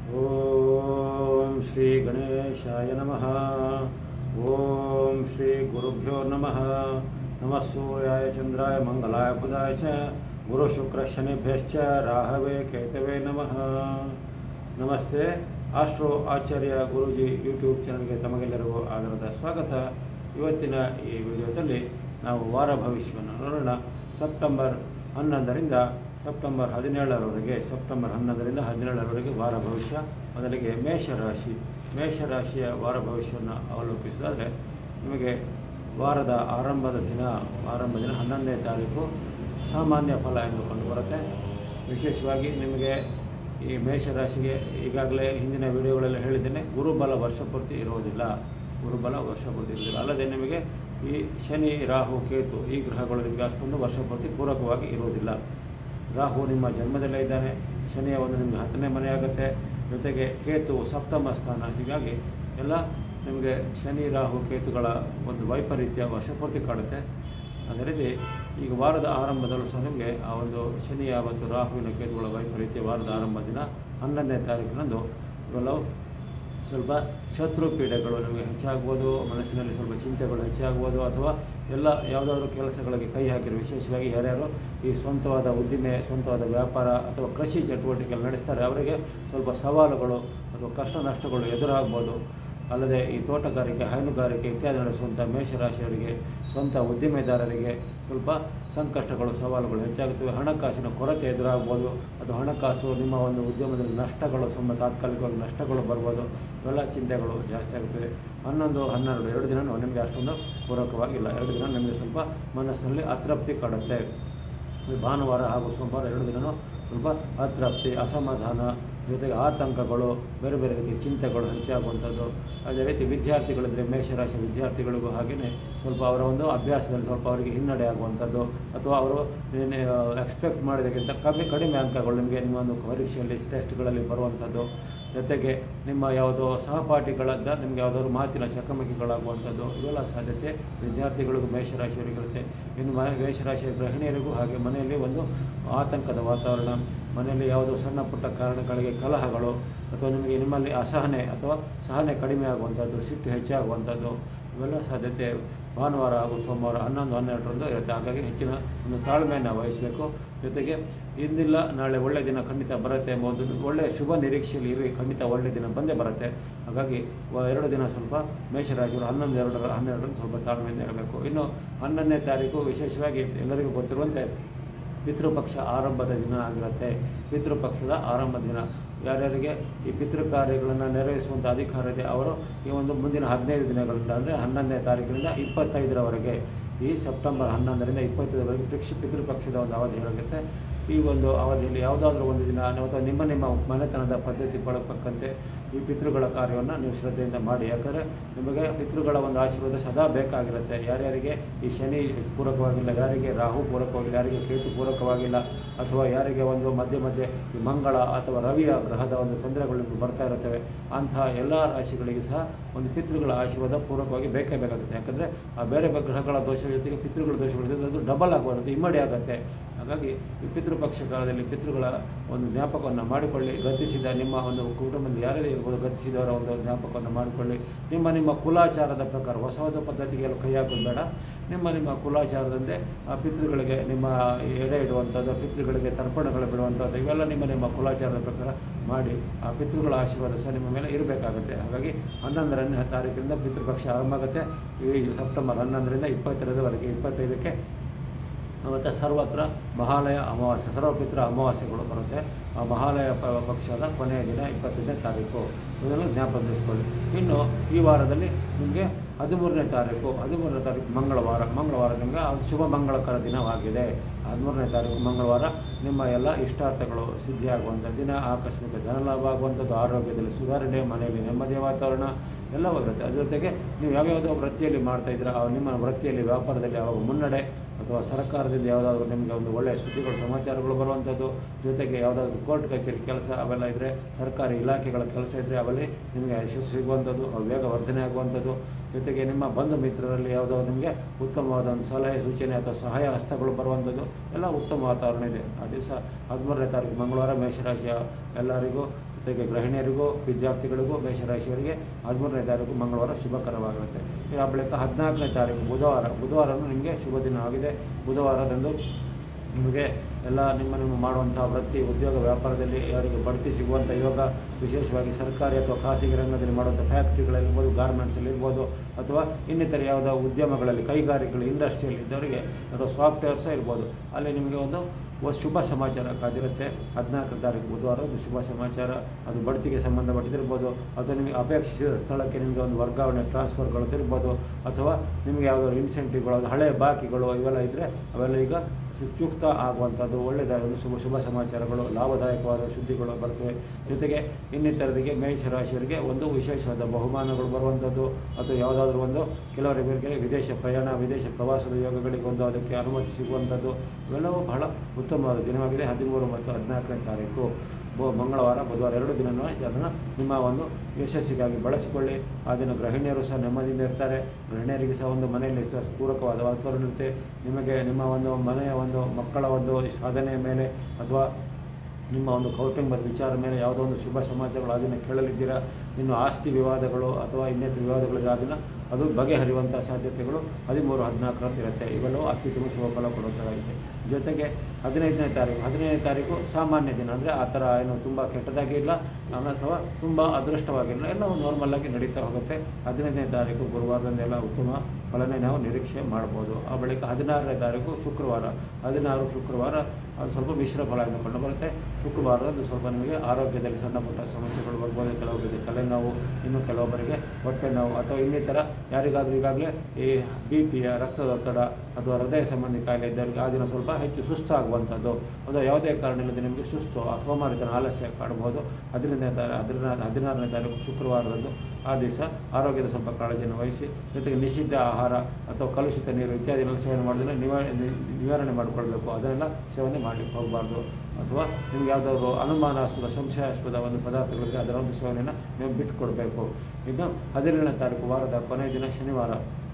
ಓಂ ಶ್ರೀ ಗಣೇಶಾಯ ನಮಃ ಓಂ ಶ್ರೀ ಗುರುಭ್ಯೋ ನಮಃ ನಮಃ ಸೂರ್ಯಾಯ ಚಂದ್ರಾಯ ಮಂಗಲಾಯ ಬುಧಾಯ ಚ ಗುರು ಶುಕ್ರ ಶನಿಭ್ಯಶ್ಚ ರಾಹವೇ ಕೇತವೇ ನಮಃ ನಮಸ್ತೆ ಆಸ್ಟ್ರೋ ಆಚಾರ್ಯ ಗುರೂಜಿ ಯೂಟ್ಯೂಬ್ ಚಾನಲ್ಗೆ ತಮಗೆಲ್ಲರಿಗೂ ಆಧಾರದ ಸ್ವಾಗತ ಇವತ್ತಿನ ಈ ವಿಡಿಯೋದಲ್ಲಿ ನಾವು ವಾರ ಭವಿಷ್ಯವನ್ನು ನೋಡೋಣ ಸೆಪ್ಟೆಂಬರ್ ಹನ್ನೊಂದರಿಂದ ಸೆಪ್ಟೆಂಬರ್ ಹದಿನೇಳರವರೆಗೆ ಸೆಪ್ಟೆಂಬರ್ ಹನ್ನೊಂದರಿಂದ ಹದಿನೇಳರವರೆಗೆ ವಾರ ಭವಿಷ್ಯ ಮೊದಲಿಗೆ ಮೇಷರಾಶಿ ಮೇಷರಾಶಿಯ ವಾರ ಭವಿಷ್ಯವನ್ನು ಅವಲೋಕಿಸಿದಾದರೆ ನಿಮಗೆ ವಾರದ ಆರಂಭದ ದಿನ ಆರಂಭ ದಿನ ಹನ್ನೊಂದನೇ ತಾರೀಕು ಸಾಮಾನ್ಯ ಫಲ ಎಂದು ಕಂಡುಬರುತ್ತೆ ವಿಶೇಷವಾಗಿ ನಿಮಗೆ ಈ ಮೇಷರಾಶಿಗೆ ಈಗಾಗಲೇ ಹಿಂದಿನ ವಿಡಿಯೋಗಳಲ್ಲಿ ಹೇಳಿದ್ದೇನೆ ಗುರುಬಲ ವರ್ಷಪೂರ್ತಿ ಇರುವುದಿಲ್ಲ ಗುರುಬಲ ವರ್ಷಪೂರ್ತಿ ಇರುವುದಿಲ್ಲ ಅಲ್ಲದೆ ನಿಮಗೆ ಈ ಶನಿ ರಾಹು ಕೇತು ಈ ಗ್ರಹಗಳು ನಿಮಗೆ ಅಷ್ಟೊಂದು ವರ್ಷಪೂರ್ತಿ ಪೂರಕವಾಗಿ ಇರುವುದಿಲ್ಲ ರಾಹು ನಿಮ್ಮ ಜನ್ಮದಲ್ಲೇ ಇದ್ದಾನೆ ಶನಿಯ ಒಂದು ನಿಮಗೆ ಹತ್ತನೇ ಮನೆ ಆಗುತ್ತೆ ಜೊತೆಗೆ ಕೇತು ಸಪ್ತಮ ಸ್ಥಾನ ಹೀಗಾಗಿ ಎಲ್ಲ ನಿಮಗೆ ಶನಿ ರಾಹು ಕೇತುಗಳ ಒಂದು ವೈಪರೀತ್ಯ ವರ್ಷಪೂರ್ತಿ ಕಾಡುತ್ತೆ ಅದೇ ರೀತಿ ಈಗ ವಾರದ ಆರಂಭದಲ್ಲೂ ಸಹ ನಿಮಗೆ ಆ ಒಂದು ಶನಿಯ ಮತ್ತು ರಾಹುವಿನ ಕೇತುಗಳ ವೈಪರೀತ್ಯ ವಾರದ ಆರಂಭ ದಿನ ಹನ್ನೊಂದನೇ ತಾರೀಕಿನಂದು ಇವೆಲ್ಲವೂ ಸ್ವಲ್ಪ ಶತ್ರು ಪೀಡೆಗಳು ನಿಮಗೆ ಹೆಚ್ಚಾಗ್ಬೋದು ಮನಸ್ಸಿನಲ್ಲಿ ಸ್ವಲ್ಪ ಚಿಂತೆಗಳು ಹೆಚ್ಚಾಗ್ಬೋದು ಅಥವಾ ಎಲ್ಲ ಯಾವುದಾದ್ರೂ ಕೆಲಸಗಳಿಗೆ ಕೈ ಹಾಕಿರೋ ವಿಶೇಷವಾಗಿ ಯಾರ್ಯಾರು ಈ ಸ್ವಂತವಾದ ಉದ್ದಿಮೆ ಸ್ವಂತವಾದ ವ್ಯಾಪಾರ ಅಥವಾ ಕೃಷಿ ಚಟುವಟಿಕೆ ನಡೆಸ್ತಾರೆ ಅವರಿಗೆ ಸ್ವಲ್ಪ ಸವಾಲುಗಳು ಅಥವಾ ಕಷ್ಟ ನಷ್ಟಗಳು ಎದುರಾಗ್ಬೋದು ಅಲ್ಲದೆ ಈ ತೋಟಗಾರಿಕೆ ಹೈನುಗಾರಿಕೆ ಇತ್ಯಾದಿ ನಡೆಸುವಂಥ ಮೇಷರಾಶಿಯವರಿಗೆ ಸ್ವಂತ ಉದ್ದಿಮೆದಾರರಿಗೆ ಸ್ವಲ್ಪ ಸಂಕಷ್ಟಗಳು ಸವಾಲುಗಳು ಹೆಚ್ಚಾಗುತ್ತವೆ ಹಣಕಾಸಿನ ಕೊರತೆ ಎದುರಾಗ್ಬೋದು ಅದು ಹಣಕಾಸು ನಿಮ್ಮ ಒಂದು ಉದ್ಯಮದಲ್ಲಿ ನಷ್ಟಗಳು ತುಂಬ ತಾತ್ಕಾಲಿಕವಾಗಿ ನಷ್ಟಗಳು ಬರ್ಬೋದು ಇವೆಲ್ಲ ಚಿಂತೆಗಳು ಜಾಸ್ತಿ ಆಗುತ್ತದೆ ಹನ್ನೊಂದು ಹನ್ನೆರಡು ಎರಡು ದಿನ ನಿಮಗೆ ಅಷ್ಟೊಂದು ಪೂರಕವಾಗಿಲ್ಲ ಎರಡು ದಿನ ನಿಮಗೆ ಸ್ವಲ್ಪ ಮನಸ್ಸಿನಲ್ಲಿ ಅತೃಪ್ತಿ ಕಾಡುತ್ತೆ ಈ ಭಾನುವಾರ ಹಾಗೂ ಸೋಮವಾರ ಎರಡು ದಿನವೂ ಸ್ವಲ್ಪ ಅತೃಪ್ತಿ ಅಸಮಾಧಾನ ಜೊತೆಗೆ ಆತಂಕಗಳು ಬೇರೆ ಬೇರೆ ರೀತಿಯ ಚಿಂತೆಗಳು ಹೆಚ್ಚಾಗುವಂಥದ್ದು ಅದೇ ರೀತಿ ವಿದ್ಯಾರ್ಥಿಗಳಿದ್ರೆ ಮೇಷರಾಶಿ ವಿದ್ಯಾರ್ಥಿಗಳಿಗೂ ಹಾಗೆಯೇ ಸ್ವಲ್ಪ ಅವರ ಒಂದು ಅಭ್ಯಾಸದಲ್ಲಿ ಸ್ವಲ್ಪ ಅವರಿಗೆ ಹಿನ್ನಡೆ ಆಗುವಂಥದ್ದು ಅಥವಾ ಅವರು ಎಕ್ಸ್ಪೆಕ್ಟ್ ಮಾಡಿದಕ್ಕಿಂತ ಕಮ್ಮಿ ಕಡಿಮೆ ಅಂಕಗಳು ನಿಮಗೆ ನಿಮ್ಮ ಒಂದು ಪರೀಕ್ಷೆಯಲ್ಲಿ ಟೆಸ್ಟ್ಗಳಲ್ಲಿ ಬರುವಂಥದ್ದು ಜೊತೆಗೆ ನಿಮ್ಮ ಯಾವುದೋ ಸಹಪಾಠಿಗಳದ್ದ ನಿಮಗೆ ಯಾವುದಾದ್ರು ಮಾತಿನ ಚಕಮಕಿಗಳಾಗುವಂಥದ್ದು ಇವೆಲ್ಲ ಸಾಧ್ಯತೆ ವಿದ್ಯಾರ್ಥಿಗಳಿಗೂ ಮೇಷರಾಶಿಯವರಿಗಿರುತ್ತೆ ಇನ್ನು ಮ ಮೇಷರಾಶಿಯ ಗೃಹಿಣಿಯರಿಗೂ ಹಾಗೆ ಮನೆಯಲ್ಲಿ ಒಂದು ಆತಂಕದ ವಾತಾವರಣ ಮನೆಯಲ್ಲಿ ಯಾವುದೋ ಸಣ್ಣ ಪುಟ್ಟ ಕಾರಣಗಳಿಗೆ ಕಲಹಗಳು ಅಥವಾ ನಿಮಗೆ ನಿಮ್ಮಲ್ಲಿ ಅಸಹನೆ ಅಥವಾ ಸಹನೆ ಕಡಿಮೆ ಆಗುವಂಥದ್ದು ಸಿಟ್ಟು ಹೆಚ್ಚಾಗುವಂಥದ್ದು ಇವೆಲ್ಲ ಸಾಧ್ಯತೆ ಭಾನುವಾರ ಹಾಗೂ ಸೋಮವಾರ ಹನ್ನೊಂದು ಹನ್ನೆರಡರಂದು ಇರುತ್ತೆ ಹಾಗಾಗಿ ಹೆಚ್ಚಿನ ಒಂದು ತಾಳ್ಮೆಯನ್ನು ವಹಿಸಬೇಕು ಜೊತೆಗೆ ಇಂದಿಲ್ಲ ನಾಳೆ ಒಳ್ಳೆಯ ದಿನ ಖಂಡಿತ ಬರುತ್ತೆ ಎಂಬ ಒಂದು ಒಳ್ಳೆಯ ಶುಭ ನಿರೀಕ್ಷೆಯಲ್ಲಿ ಇರಿ ಖಂಡಿತ ಒಳ್ಳೆಯ ದಿನ ಬಂದೇ ಬರುತ್ತೆ ಹಾಗಾಗಿ ವ- ಎರಡು ದಿನ ಸ್ವಲ್ಪ ಮೇಷರಾಶಿಗಳು ಹನ್ನೊಂದು ಎರಡರ ಹನ್ನೆರಡರಂದು ಸ್ವಲ್ಪ ತಾಳ್ಮೆಯಿಂದ ಇರಬೇಕು ಇನ್ನು ಹನ್ನೊಂದನೇ ತಾರೀಕು ವಿಶೇಷವಾಗಿ ಎಲ್ಲರಿಗೂ ಗೊತ್ತಿರುವಂತೆ ಪಿತೃಪಕ್ಷ ಆರಂಭದ ದಿನ ಆಗಿರುತ್ತೆ ಪಿತೃಪಕ್ಷದ ಆರಂಭದ ದಿನ ಯಾರ್ಯಾರಿಗೆ ಈ ಪಿತೃ ಕಾರ್ಯಗಳನ್ನು ನೆರವೇರಿಸುವಂಥ ಅಧಿಕಾರ ಇದೆ ಅವರು ಈ ಒಂದು ಮುಂದಿನ ಹದಿನೈದು ದಿನಗಳಿಂದ ಅಂದರೆ ಹನ್ನೊಂದನೇ ತಾರೀಕಿನಿಂದ ಇಪ್ಪತ್ತೈದರವರೆಗೆ ಈ ಸೆಪ್ಟೆಂಬರ್ ಹನ್ನೊಂದರಿಂದ ಇಪ್ಪತ್ತೈದರವರೆಗೆ ಪಿಕ್ಷ ಪಿತೃಪಕ್ಷದ ಒಂದು ಅವಧಿ ಇರುತ್ತೆ ಈ ಒಂದು ಅವಧಿಯಲ್ಲಿ ಯಾವುದಾದ್ರೂ ಒಂದು ದಿನ ಅಥವಾ ನಿಮ್ಮ ನಿಮ್ಮ ಮನೆತನದ ಪದ್ಧತಿ ಬಳಪಕ್ಕಂತೆ ಈ ಪಿತೃಗಳ ಕಾರ್ಯವನ್ನು ನೀವು ಶ್ರದ್ಧೆಯಿಂದ ಮಾಡಿ ಯಾಕಂದರೆ ನಿಮಗೆ ಪಿತೃಗಳ ಒಂದು ಆಶೀರ್ವಾದ ಸದಾ ಬೇಕಾಗಿರುತ್ತೆ ಯಾರ್ಯಾರಿಗೆ ಈ ಶನಿ ಪೂರಕವಾಗಿಲ್ಲ ಯಾರಿಗೆ ರಾಹು ಪೂರಕವಾಗಿಲ್ಲ ಯಾರಿಗೆ ಕೇತು ಪೂರಕವಾಗಿಲ್ಲ ಅಥವಾ ಯಾರಿಗೆ ಒಂದು ಮಧ್ಯೆ ಮಧ್ಯೆ ಈ ಮಂಗಳ ಅಥವಾ ರವಿಯ ಗ್ರಹದ ಒಂದು ತೊಂದರೆಗಳು ನಿಮಗೆ ಬರ್ತಾ ಇರುತ್ತವೆ ಅಂತಹ ಎಲ್ಲ ರಾಶಿಗಳಿಗೆ ಸಹ ಒಂದು ಪಿತೃಗಳ ಆಶೀರ್ವಾದ ಪೂರಕವಾಗಿ ಬೇಕೇ ಬೇಕಾಗುತ್ತೆ ಯಾಕಂದರೆ ಆ ಬೇರೆ ಬೇರೆ ಗ್ರಹಗಳ ದೋಷ ಜೊತೆಗೆ ಪಿತೃಗಳ ದೋಷಗಳ ಜೊತೆ ಅದು ಡಬಲ್ ಆಗುವಂಥದ್ದು ಇಮ್ಮಡಿ ಆಗುತ್ತೆ ಹಾಗಾಗಿ ಈ ಪಿತೃಪಕ್ಷ ಕಾಲದಲ್ಲಿ ಪಿತೃಗಳ ಒಂದು ಜ್ಞಾಪಕವನ್ನು ಮಾಡಿಕೊಳ್ಳಿ ಗತಿಸಿದ ನಿಮ್ಮ ಒಂದು ಕುಟುಂಬದಲ್ಲಿ ಯಾರೇ ಇರ್ಬೋದು ಗತಿಸಿದವರ ಒಂದು ಜ್ಞಾಪಕವನ್ನು ಮಾಡಿಕೊಳ್ಳಿ ನಿಮ್ಮ ನಿಮ್ಮ ಕುಲಾಚಾರದ ಪ್ರಕಾರ ಹೊಸ ಹೊಸ ಪದ್ಧತಿಗೆ ಕೈ ಹಾಕೋದು ಬೇಡ ನಿಮ್ಮ ನಿಮ್ಮ ಕುಲಾಚಾರದಂತೆ ಆ ಪಿತೃಗಳಿಗೆ ನಿಮ್ಮ ಎಡೆ ಇಡುವಂಥದ್ದು ಪಿತೃಗಳಿಗೆ ತರ್ಪಣಗಳು ಬಿಡುವಂಥದ್ದು ಇವೆಲ್ಲ ನಿಮ್ಮ ನಿಮ್ಮ ಕುಲಾಚಾರದ ಪ್ರಕಾರ ಮಾಡಿ ಆ ಪಿತೃಗಳ ಆಶೀರ್ವಾದ ಸಹ ನಿಮ್ಮ ಮೇಲೆ ಇರಬೇಕಾಗುತ್ತೆ ಹಾಗಾಗಿ ಹನ್ನೊಂದರನೇ ತಾರೀಕಿನಿಂದ ಪಿತೃಪಕ್ಷ ಆರಂಭ ಆಗುತ್ತೆ ಈ ಸೆಪ್ಟೆಂಬರ್ ಹನ್ನೊಂದರಿಂದ ಇಪ್ಪತ್ತೆರಡರವರೆಗೆ ಇಪ್ಪತ್ತೈದಕ್ಕೆ ಮತ್ತು ಸರ್ವತ್ರ ಮಹಾಲಯ ಅಮಾವಾಸ್ಯೆ ಸರ್ವಪಿತ್ರ ಅಮಾವಾಸ್ಯೆಗಳು ಬರುತ್ತೆ ಆ ಮಹಾಲಯ ಪ- ಪಕ್ಷದ ಕೊನೆಯ ದಿನ ಇಪ್ಪತ್ತೈದನೇ ತಾರೀಕು ಇದನ್ನು ಜ್ಞಾಪಕದಲ್ಲಿಟ್ಕೊಳ್ಳಿ ಇನ್ನು ಈ ವಾರದಲ್ಲಿ ನಿಮಗೆ ಹದಿಮೂರನೇ ತಾರೀಕು ಹದಿಮೂರನೇ ತಾರೀಕು ಮಂಗಳವಾರ ಮಂಗಳವಾರ ನಿಮಗೆ ಅದು ಶುಭ ಮಂಗಳಕರ ದಿನವಾಗಿದೆ ಹದಿಮೂರನೇ ತಾರೀಕು ಮಂಗಳವಾರ ನಿಮ್ಮ ಎಲ್ಲ ಇಷ್ಟಾರ್ಥಗಳು ಸಿದ್ಧಿಯಾಗುವಂಥ ದಿನ ಆಕಸ್ಮಿಕ ಧನಲಾಭ ಆಗುವಂಥದ್ದು ಆರೋಗ್ಯದಲ್ಲಿ ಸುಧಾರಣೆ ಮನೆಯಲ್ಲಿ ನೆಮ್ಮದಿಯ ವಾತಾವರಣ ಎಲ್ಲವೂ ಇರುತ್ತೆ ಅದ್ರ ಜೊತೆಗೆ ನೀವು ಯಾವ್ಯಾವುದೋ ವೃತ್ತಿಯಲ್ಲಿ ಮಾಡ್ತಾ ಇದ್ದೀರಾ ಆ ನಿಮ್ಮ ವೃತ್ತಿಯಲ್ಲಿ ವ್ಯಾಪಾರದಲ್ಲಿ ಯಾವಾಗ ಮುನ್ನಡೆ ಅಥವಾ ಸರ್ಕಾರದಿಂದ ಯಾವುದಾದ್ರೂ ನಿಮಗೆ ಒಂದು ಒಳ್ಳೆಯ ಸುದ್ದಿಗಳು ಸಮಾಚಾರಗಳು ಬರುವಂಥದ್ದು ಜೊತೆಗೆ ಯಾವುದಾದ್ರೂ ಕೋರ್ಟ್ ಕಚೇರಿ ಕೆಲಸ ಅವೆಲ್ಲ ಇದ್ದರೆ ಸರ್ಕಾರಿ ಇಲಾಖೆಗಳ ಕೆಲಸ ಇದ್ದರೆ ಅವಲ್ಲಿ ನಿಮಗೆ ಯಶಸ್ಸು ಸಿಗುವಂಥದ್ದು ಅವು ಬೇಗ ವರ್ಧನೆ ಆಗುವಂಥದ್ದು ಜೊತೆಗೆ ನಿಮ್ಮ ಬಂಧು ಮಿತ್ರರಲ್ಲಿ ಯಾವುದೋ ನಿಮಗೆ ಉತ್ತಮವಾದ ಒಂದು ಸಲಹೆ ಸೂಚನೆ ಅಥವಾ ಸಹಾಯ ಹಸ್ತಗಳು ಬರುವಂಥದ್ದು ಎಲ್ಲ ಉತ್ತಮ ವಾತಾವರಣ ಇದೆ ಆ ದಿವಸ ಹದಿಮೂರನೇ ತಾರೀಕು ಮಂಗಳವಾರ ಮೇಷರಾಶಿಯ ಎಲ್ಲರಿಗೂ ಜೊತೆಗೆ ಗೃಹಿಣಿಯರಿಗೂ ವಿದ್ಯಾರ್ಥಿಗಳಿಗೂ ಮೇಷರಾಶಿಯವರಿಗೆ ಹದಿಮೂರನೇ ತಾರೀಕು ಮಂಗಳವಾರ ಶುಭಕರವಾಗಿರುತ್ತೆ ಈಗ ಆ ಬಳಿಕ ಹದಿನಾಲ್ಕನೇ ತಾರೀಕು ಬುಧವಾರ ಬುಧವಾರನೂ ನಿಮಗೆ ಶುಭ ದಿನ ಆಗಿದೆ ಬುಧವಾರದಂದು ನಿಮಗೆ ಎಲ್ಲ ನಿಮ್ಮ ನಿಮ್ಮ ಮಾಡುವಂಥ ವೃತ್ತಿ ಉದ್ಯೋಗ ವ್ಯಾಪಾರದಲ್ಲಿ ಯಾರಿಗೆ ಬಡ್ತಿ ಸಿಗುವಂಥ ಯೋಗ ವಿಶೇಷವಾಗಿ ಸರ್ಕಾರಿ ಅಥವಾ ಖಾಸಗಿ ರಂಗದಲ್ಲಿ ಮಾಡುವಂಥ ಫ್ಯಾಕ್ಟ್ರಿಗಳಿರ್ಬೋದು ಗಾರ್ಮೆಂಟ್ಸಲ್ಲಿ ಇರ್ಬೋದು ಅಥವಾ ಇನ್ನಿತರ ಯಾವುದೋ ಉದ್ಯಮಗಳಲ್ಲಿ ಕೈಗಾರಿಕೆಗಳು ಇಂಡಸ್ಟ್ರಿಯಲ್ಲಿ ಇದ್ದವರಿಗೆ ಅಥವಾ ಸಾಫ್ಟ್ವೇರ್ಸೇ ಇರ್ಬೋದು ಅಲ್ಲಿ ನಿಮಗೆ ಒಂದು ಒಂದು ಶುಭ ಸಮಾಚಾರ ಕಾದಿರುತ್ತೆ ಹದಿನಾಲ್ಕನೇ ತಾರೀಕು ಬುಧವಾರ ಒಂದು ಶುಭ ಸಮಾಚಾರ ಅದು ಬಡ್ತಿಗೆ ಸಂಬಂಧಪಟ್ಟಿದ್ದಿರ್ಬೋದು ಅಥವಾ ನಿಮಗೆ ಅಪೇಕ್ಷಿಸಿದ ಸ್ಥಳಕ್ಕೆ ನಿಮಗೆ ಒಂದು ವರ್ಗಾವಣೆ ಟ್ರಾನ್ಸ್ಫರ್ಗಳು ಇರ್ಬೋದು ಅಥವಾ ನಿಮಗೆ ಯಾವುದಾದ್ರು ಇನ್ಸೆಂಟಿವ್ಗಳು ಅದು ಹಳೆಯ ಬಾಕಿಗಳು ಇವೆಲ್ಲ ಇದ್ದರೆ ಅವೆಲ್ಲ ಈಗ ಚುಕ್ತ ಆಗುವಂಥದ್ದು ಒಳ್ಳೆಯದಾದ ಒಂದು ಶುಭ ಶುಭ ಸಮಾಚಾರಗಳು ಲಾಭದಾಯಕವಾದ ಸುದ್ದಿಗಳು ಬರ್ತವೆ ಜೊತೆಗೆ ಇನ್ನಿತರರಿಗೆ ಮೇಷ ರಾಶಿಯವರಿಗೆ ಒಂದು ವಿಶೇಷವಾದ ಬಹುಮಾನಗಳು ಬರುವಂಥದ್ದು ಅಥವಾ ಯಾವುದಾದ್ರೂ ಒಂದು ಕೆಲವರಿಗೆ ವಿದೇಶ ಪ್ರಯಾಣ ವಿದೇಶ ಪ್ರವಾಸದ ಯೋಗಗಳಿಗೆ ಒಂದು ಅದಕ್ಕೆ ಅನುಮತಿ ಸಿಗುವಂಥದ್ದು ಇವೆಲ್ಲವೂ ಬಹಳ ಉತ್ತಮವಾದ ದಿನವಾಗಿದೆ ಹದಿಮೂರು ಮತ್ತು ಹದಿನಾಲ್ಕನೇ ತಾರೀಕು ಬು ಮಂಗಳವಾರ ಬುಧವಾರ ಎರಡು ದಿನನೂ ಅದನ್ನು ನಿಮ್ಮ ಒಂದು ಯಶಸ್ಸಿಗಾಗಿ ಬಳಸಿಕೊಳ್ಳಿ ಆ ದಿನ ಗೃಹಿಣಿಯರು ಸಹ ನೆಮ್ಮದಿಯಿಂದ ಇರ್ತಾರೆ ಗೃಹಿಣಿಯರಿಗೆ ಸಹ ಒಂದು ಮನೆಯಲ್ಲಿ ಸಹ ಪೂರಕವಾದ ವಾತಾವರಣ ಇರುತ್ತೆ ನಿಮಗೆ ನಿಮ್ಮ ಒಂದು ಮನೆಯ ಒಂದು ಮಕ್ಕಳ ಒಂದು ಸಾಧನೆಯ ಮೇಲೆ ಅಥವಾ ನಿಮ್ಮ ಒಂದು ಕೌಟುಂಬದ ವಿಚಾರ ಮೇಲೆ ಯಾವುದೋ ಒಂದು ಶುಭ ಸಮಾಚಾರಗಳು ಆ ದಿನ ಕೇಳಲಿದ್ದೀರಾ ಇನ್ನು ಆಸ್ತಿ ವಿವಾದಗಳು ಅಥವಾ ಇನ್ನಿತರ ವಿವಾದಗಳಿದ್ರೆ ಆ ದಿನ ಅದು ಬಗೆಹರಿಯುವಂಥ ಸಾಧ್ಯತೆಗಳು ಹದಿಮೂರು ಹದಿನಾಲ್ಕರಂತೆ ಇರುತ್ತೆ ಇವೆಲ್ಲವೂ ಅತ್ಯುತ್ತಮ ಶುಭ ಫಲ ಕೊಡುವಂಥದ್ದಾಗಿದೆ ಜೊತೆಗೆ ಹದಿನೈದನೇ ತಾರೀಕು ಹದಿನೈದನೇ ತಾರೀಕು ಸಾಮಾನ್ಯ ದಿನ ಅಂದರೆ ಆ ಥರ ಏನು ತುಂಬ ಕೆಟ್ಟದಾಗಿ ಇಲ್ಲ ಅಥವಾ ತುಂಬ ಅದೃಷ್ಟವಾಗಿಲ್ಲ ಎಲ್ಲವೂ ನಾರ್ಮಲ್ಲಾಗಿ ನಡೀತಾ ಹೋಗುತ್ತೆ ಹದಿನೈದನೇ ತಾರೀಕು ಗುರುವಾರದಂದೆಲ್ಲ ಉತ್ತಮ ಫಲನೇ ನಾವು ನಿರೀಕ್ಷೆ ಮಾಡ್ಬೋದು ಆ ಬಳಿಕ ಹದಿನಾರನೇ ತಾರೀಕು ಶುಕ್ರವಾರ ಹದಿನಾರು ಶುಕ್ರವಾರ ಅದು ಸ್ವಲ್ಪ ಮಿಶ್ರ ಫಲ ಕಂಡು ಬರುತ್ತೆ ಶುಕ್ರವಾರದಂದು ಸ್ವಲ್ಪ ನಿಮಗೆ ಆರೋಗ್ಯದಲ್ಲಿ ಸಣ್ಣ ಪುಟ್ಟ ಸಮಸ್ಯೆಗಳು ಬರ್ಬೋದು ಕೆಲವೊಬ್ಬರಿಗೆ ತಲೆನೋವು ಇನ್ನು ಕೆಲವೊಬ್ಬರಿಗೆ ಹೊಟ್ಟೆ ನೋವು ಅಥವಾ ಇನ್ನಿತರ ಯಾರಿಗಾದರೂ ಈಗಾಗಲೇ ಈ ಬಿ ಪಿಯ ರಕ್ತದೊತ್ತಡ ಅಥವಾ ಹೃದಯ ಸಂಬಂಧಿ ಕಾಯಿಲೆ ಇದ್ದವರಿಗೆ ಆ ದಿನ ಸ್ವಲ್ಪ ಹೆಚ್ಚು ಸುಸ್ತಾಗುವಂಥದ್ದು ಅಥವಾ ಯಾವುದೇ ಕಾರಣ ಇಲ್ಲದೆ ನಿಮಗೆ ಸುಸ್ತು ಆ ಸೋಮಾರಿತನ ಆಲಸ್ಯ ಕಾಣಬಹುದು ಹದಿನೈದನೇ ತಾರೀಕು ಹದಿನಾರು ಹದಿನಾರನೇ ತಾರೀಕು ಶುಕ್ರವಾರದಂದು ಆ ದಿವಸ ಆರೋಗ್ಯದ ಸ್ವಲ್ಪ ಕಾಳಜಿಯನ್ನು ವಹಿಸಿ ಜೊತೆಗೆ ನಿಷಿದ್ಧ ಆಹಾರ ಅಥವಾ ಕಲುಷಿತ ನೀರು ಇತ್ಯಾದಿಗಳನ್ನು ಸೇವನೆ ಮಾಡೋದನ್ನು ನಿವಾರಣೆ ನಿವಾರಣೆ ಮಾಡಿಕೊಳ್ಬೇಕು ಅದನ್ನೆಲ್ಲ ಸೇವನೆ ಮಾಡಲಿಕ್ಕೆ ಹೋಗಬಾರ್ದು ಅಥವಾ ನಿಮ್ಗೆ ಯಾವುದಾದ್ರು ಅನುಮಾನಾಸ್ಪದ ಸಂಶಯಾಸ್ಪದ ಒಂದು ಪದಾರ್ಥಗಳಿದ್ರೆ ಅದರ ಒಂದು ಸೇವನೆಯನ್ನು ನೀವು ಬಿಟ್ಟುಕೊಡ್ಬೇಕು ಇನ್ನು ಹದಿನೇಳನೇ ತಾರೀಕು ವಾರದ ಕೊನೆಯ ದಿನ ಶನಿವಾರ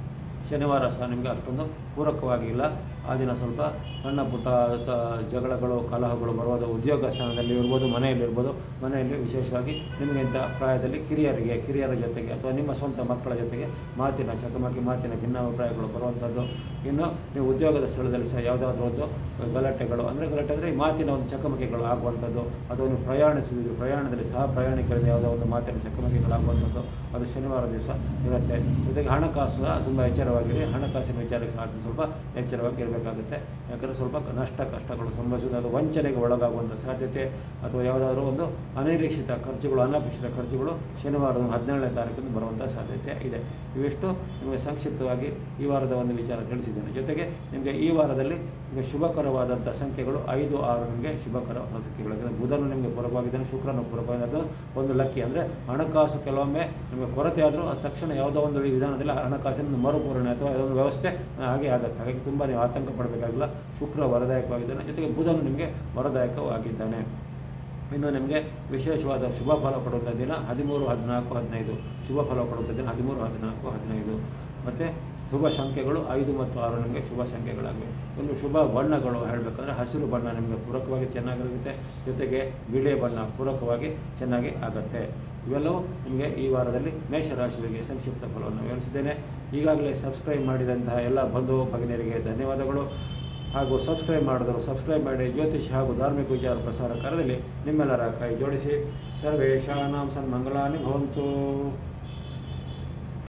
ಶನಿವಾರ ಸಹ ನಿಮಗೆ ಅಷ್ಟೊಂದು ಪೂರಕವಾಗಿಲ್ಲ ಆ ದಿನ ಸ್ವಲ್ಪ ಸಣ್ಣ ಪುಟ್ಟ ತ- ಜಗಳಗಳು ಕಲಹಗಳು ಬರುವುದು ಉದ್ಯೋಗ ಸ್ಥಾನದಲ್ಲಿ ಇರ್ಬೋದು ಮನೆಯಲ್ಲಿ ಇರ್ಬೋದು ಮನೆಯಲ್ಲಿ ವಿಶೇಷವಾಗಿ ನಿಮಗಿಂತ ಪ್ರಾಯದಲ್ಲಿ ಕಿರಿಯರಿಗೆ ಕಿರಿಯರ ಜೊತೆಗೆ ಅಥವಾ ನಿಮ್ಮ ಸ್ವಂತ ಮಕ್ಕಳ ಜೊತೆಗೆ ಮಾತಿನ ಚಕಮಕಿ ಮಾತಿನ ಭಿನ್ನಾಭಿಪ್ರಾಯಗಳು ಬರುವಂಥದ್ದು ಇನ್ನು ನೀವು ಉದ್ಯೋಗದ ಸ್ಥಳದಲ್ಲಿ ಸಹ ಯಾವುದಾದ್ರೂ ಒಂದು ಗಲಾಟೆಗಳು ಅಂದರೆ ಗಲಾಟೆ ಅಂದರೆ ಈ ಮಾತಿನ ಒಂದು ಚಕಮಕಿಗಳು ಆಗುವಂಥದ್ದು ಅಥವಾ ನೀವು ಪ್ರಯಾಣಿಸುವುದು ಪ್ರಯಾಣದಲ್ಲಿ ಸಹ ಪ್ರಯಾಣಿಕರಿಂದ ಯಾವುದೋ ಒಂದು ಮಾತಿನ ಚಕಮಕಿಗಳಾಗುವಂಥದ್ದು ಅದು ಶನಿವಾರ ದಿವಸ ಇರುತ್ತೆ ಜೊತೆಗೆ ಹಣಕಾಸು ಸಹ ತುಂಬ ಎಚ್ಚರವಾಗಿರಿ ಹಣಕಾಸಿನ ವಿಚಾರಕ್ಕೆ ಸಹ ಸ್ವಲ್ಪ ಎಚ್ಚರವಾಗಿ ಇರಬೇಕಾಗುತ್ತೆ ಯಾಕಂದರೆ ಸ್ವಲ್ಪ ನಷ್ಟ ಕಷ್ಟಗಳು ಸಂಭವಿಸುವುದು ಅದು ವಂಚನೆಗೆ ಒಳಗಾಗುವಂಥ ಸಾಧ್ಯತೆ ಅಥವಾ ಯಾವುದಾದ್ರೂ ಒಂದು ಅನಿರೀಕ್ಷಿತ ಖರ್ಚುಗಳು ಅನಪೇಕ್ಷಿತ ಖರ್ಚುಗಳು ಶನಿವಾರದ ಹದಿನೇಳನೇ ತಾರೀಕಿಂದ ಬರುವಂಥ ಸಾಧ್ಯತೆ ಇದೆ ಇವಿಷ್ಟು ನಿಮಗೆ ಸಂಕ್ಷಿಪ್ತವಾಗಿ ಈ ವಾರದ ಒಂದು ವಿಚಾರ ತಿಳಿಸಿದ್ದೇನೆ ಜೊತೆಗೆ ನಿಮಗೆ ಈ ವಾರದಲ್ಲಿ ನಿಮಗೆ ಶುಭಕರವಾದಂಥ ಸಂಖ್ಯೆಗಳು ಐದು ಆರು ನಿಮಗೆ ಶುಭಕರವಾದ ಸಂಖ್ಯೆಗಳು ಯಾಕಂದರೆ ಬುಧನು ನಿಮಗೆ ಪೂರಕವಾಗಿದ್ದಾನೆ ಶುಕ್ರನು ಪೂರಕವಾಗಿದ್ದು ಒಂದು ಲಕ್ಕಿ ಅಂದರೆ ಹಣಕಾಸು ಕೆಲವೊಮ್ಮೆ ನಿಮಗೆ ಕೊರತೆ ಆದರೂ ಅದು ತಕ್ಷಣ ಯಾವುದೋ ಒಂದು ವಿಧಾನದಲ್ಲಿ ಹಣಕಾಸಿನ ಒಂದು ಮರುಪೂರಣೆ ಅಥವಾ ಯಾವುದೋ ಒಂದು ವ್ಯವಸ್ಥೆ ಹಾಗೆ ಆಗುತ್ತೆ ಹಾಗಾಗಿ ತುಂಬ ನೀವು ಆತಂಕ ಪಡಬೇಕಾಗಿಲ್ಲ ಶುಕ್ರ ವರದಾಯಕವಾಗಿದ್ದಾನೆ ಜೊತೆಗೆ ಬುಧನು ನಿಮಗೆ ವರದಾಯಕವಾಗಿದ್ದಾನೆ ಇನ್ನು ನಿಮಗೆ ವಿಶೇಷವಾದ ಶುಭ ಫಲ ಕೊಡುವಂಥ ದಿನ ಹದಿಮೂರು ಹದಿನಾಲ್ಕು ಹದಿನೈದು ಶುಭ ಫಲ ಕೊಡುವಂಥ ದಿನ ಹದಿಮೂರು ಹದಿನಾಲ್ಕು ಹದಿನೈದು ಮತ್ತು ಶುಭ ಸಂಖ್ಯೆಗಳು ಐದು ಮತ್ತು ಆರು ನಿಮಗೆ ಶುಭ ಸಂಖ್ಯೆಗಳಾಗಿವೆ ಇನ್ನು ಶುಭ ಬಣ್ಣಗಳು ಹೇಳಬೇಕಂದ್ರೆ ಹಸಿರು ಬಣ್ಣ ನಿಮಗೆ ಪೂರಕವಾಗಿ ಚೆನ್ನಾಗಿರುತ್ತೆ ಜೊತೆಗೆ ಬಿಳಿ ಬಣ್ಣ ಪೂರಕವಾಗಿ ಚೆನ್ನಾಗಿ ಆಗುತ್ತೆ ಇವೆಲ್ಲವೂ ನಿಮಗೆ ಈ ವಾರದಲ್ಲಿ ಮೇಷರಾಶಿಯವರಿಗೆ ಸಂಕ್ಷಿಪ್ತ ಫಲವನ್ನು ವಿವರಿಸಿದ್ದೇನೆ ಈಗಾಗಲೇ ಸಬ್ಸ್ಕ್ರೈಬ್ ಮಾಡಿದಂತಹ ಎಲ್ಲ ಬಂಧು ಭಗಿನಿಯರಿಗೆ ಧನ್ಯವಾದಗಳು ಹಾಗೂ ಸಬ್ಸ್ಕ್ರೈಬ್ ಮಾಡಿದವರು ಸಬ್ಸ್ಕ್ರೈಬ್ ಮಾಡಿ ಜ್ಯೋತಿಷ ಹಾಗೂ ಧಾರ್ಮಿಕ ವಿಚಾರ ಪ್ರಸಾರ ಕಾರ್ಯದಲ್ಲಿ ನಿಮ್ಮೆಲ್ಲರ ಕೈ ಜೋಡಿಸಿ ಸರ್ವೇಶಾನಾಂ ಸನ್ಮಂಗಲಾನಿ ಭವಂತು